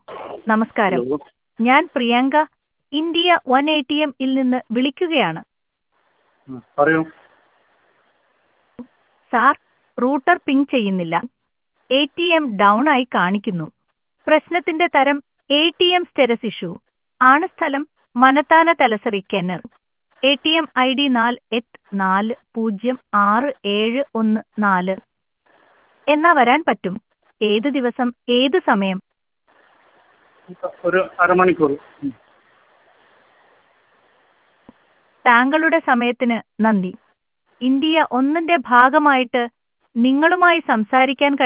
നമസ്കാരം ഹലോ ഞാൻ Priyanka India one A T എമ്മിൽ നിന്ന് വിളിക്കുകയാണ് ആ, പറയൂ സാർ റൂട്ടർ പിങ് ചെയ്യുന്നില്ല എ ടി എം ഡൗൺ ആയി കാണിക്കുന്നു പ്രശ്നത്തിന്റെ തരം A T M status issue ആണ് സ്ഥലം മനത്താന തലസറി കെന്നർ A T M I D നാല് എട്ട് നാല് പൂജ്യം ആറ് ഏഴ് ഒന്ന് നാല് എന്നാ വരാൻ പറ്റും ഏത് ദിവസം ഏത് സമയം ഒരു അരമണിക്കൂർ ഉം. താങ്കളുടെ സമയത്തിന് നന്ദി ഇന്ത്യ ഒന്നിന്റെ ഭാഗമായിട്ട് നിങ്ങളുമായി സംസാരിക്കാൻ കഴി